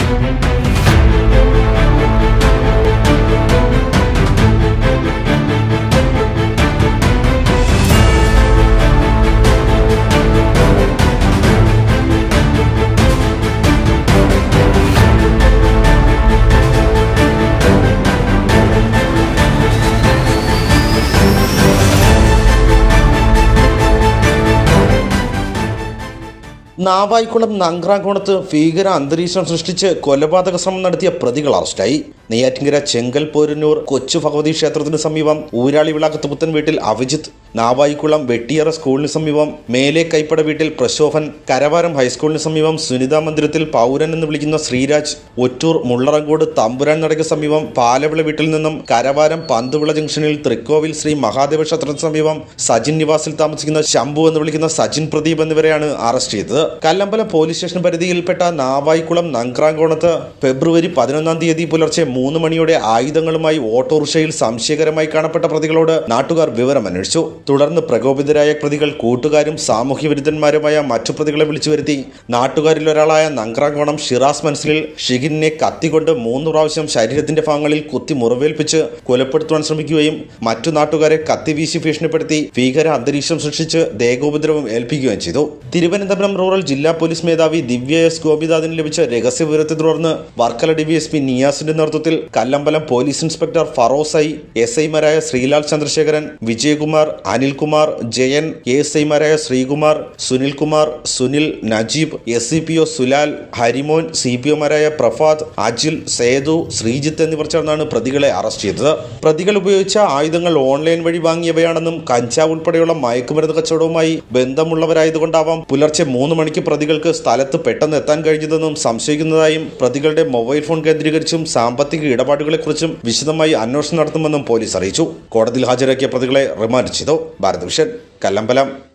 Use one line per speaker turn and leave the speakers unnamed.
നാവായിക്കുളം നങ്ക്രാംകോണത്ത് ഭീകര അന്തരീക്ഷം സൃഷ്ടിച്ച് കൊലപാതക ശ്രമം നടത്തിയ പ്രതികൾ അറസ്റ്റായി നെയ്യാറ്റിങ്കര ചെങ്കൽ പോരന്നൂർ കൊച്ചു ഭഗവതി ക്ഷേത്രത്തിന് സമീപം ഊരാളി വിളാക്കത്ത് പുത്തൻ വീട്ടിൽ അഭിജിത്ത് നാവായിക്കുളം വെട്ടിയറ സ്കൂളിന് സമീപം മേലെ കൈപ്പട വീട്ടിൽ പ്രശോഭൻ കരവാരം ഹൈസ്കൂളിന് സമീപം സുനിതാ മന്ദിരത്തിൽ പൗരൻ എന്ന് വിളിക്കുന്ന ശ്രീരാജ് ഒറ്റൂർ മുള്ളറങ്കോട് തമ്പുരാൻ നടയ്ക്ക് സമീപം പാലവിള വീട്ടിൽ നിന്നും കരവാരം പന്തുവിള ജംഗ്ഷനിൽ തൃക്കോവിൽ ശ്രീ മഹാദേവ ക്ഷേത്രത്തിന് സമീപം സജിൻ നിവാസിൽ താമസിക്കുന്ന ശംഭു എന്ന് വിളിക്കുന്ന സജിൻ പ്രദീപ് എന്നിവരെയാണ് അറസ്റ്റ് ചെയ്തത് കല്ലമ്പലം പോലീസ് സ്റ്റേഷൻ പരിധിയിൽപ്പെട്ട നാവായിക്കുളം നങ്ക്രാങ്കോണത്ത് ഫെബ്രുവരി പതിനൊന്നാം തീയതി പുലർച്ചെ മൂന്ന് മണിയോടെ ആയുധങ്ങളുമായി ഓട്ടോറിക്ഷയിൽ സംശയകരമായി കാണപ്പെട്ട പ്രതികളോട് നാട്ടുകാർ വിവരം അന്വേഷിച്ചു തുടർന്ന് പ്രകോപിതരായ പ്രതികൾ കൂട്ടുകാരും സാമൂഹ്യ വിരുദ്ധന്മാരുമായ മറ്റു പ്രതികളെ വിളിച്ചു വരുത്തി നാട്ടുകാരിൽ ഒരാളായ നങ്ക്രാങ്കോണം ഷിറാസ് മനസ്സിൽ ഷിഗിനെ കത്തിക്കൊണ്ട് മൂന്ന് പ്രാവശ്യം ശരീരത്തിന്റെ ഭാഗങ്ങളിൽ കുത്തി മുറിവേൽപ്പിച്ച് കൊലപ്പെടുത്തുവാൻ ശ്രമിക്കുകയും മറ്റു നാട്ടുകാരെ കത്തിവീശി ഭീഷണിപ്പെടുത്തി ഭീകര അന്തരീക്ഷം സൃഷ്ടിച്ച് ദേഹോപദ്രവം ഏൽപ്പിക്കുകയും ചെയ്തു തിരുവനന്തപുരം റൂറൽ ജില്ലാ പോലീസ് മേധാവി ദിവ്യ എസ് ഗോപിനാഥിന് ലഭിച്ച രഹസ്യ വിവരത്തെ തുടർന്ന് വർക്കല ഡിവിഎസ്പി നിയാസിന്റെ നേതൃത്വത്തിൽ Kallambalam police inspector Feroz I S ഐമാരായ ശ്രീലാൽ ചന്ദ്രശേഖരൻ വിജയകുമാർ അനിൽകുമാർ ജയൻ എസ് ഐമാരായ Sreekumar Sunilkumar Sunil Najeeb S C P O Sulal Harimon C P ഒമാരായ പ്രഫാദ് അജിൽ സേതു ശ്രീജിത്ത് എന്നിവർ ചേർന്നാണ് പ്രതികളെ അറസ്റ്റ് ചെയ്തത് പ്രതികൾ ഉപയോഗിച്ച ആയുധങ്ങൾ ഓൺലൈൻ വഴി വാങ്ങിയവയാണെന്നും കഞ്ചാവ് ഉൾപ്പെടെയുള്ള മയക്കുമരുന്ന് കച്ചവടവുമായി ബന്ധമുള്ളവരായതുകൊണ്ടാവാം പുലർച്ചെ മൂന്ന് മണിക്ക് പ്രതികൾക്ക് സ്ഥലത്ത് പെട്ടെന്ന് എത്താൻ കഴിഞ്ഞതെന്നും സംശയിക്കുന്നതായും പ്രതികളുടെ മൊബൈൽ ഫോൺ കേന്ദ്രീകരിച്ചും സാമ്പത്തിക ഇടപാടുകളെക്കുറിച്ചും വിശദമായി അന്വേഷണം നടത്തുമെന്നും പോലീസ് അറിയിച്ചു കോടതിയിൽ ഹാജരാക്കിയ പ്രതികളെ റിമാൻഡ് ചെയ്തു ഭാരത് വിഷൻ കല്ലമ്പലം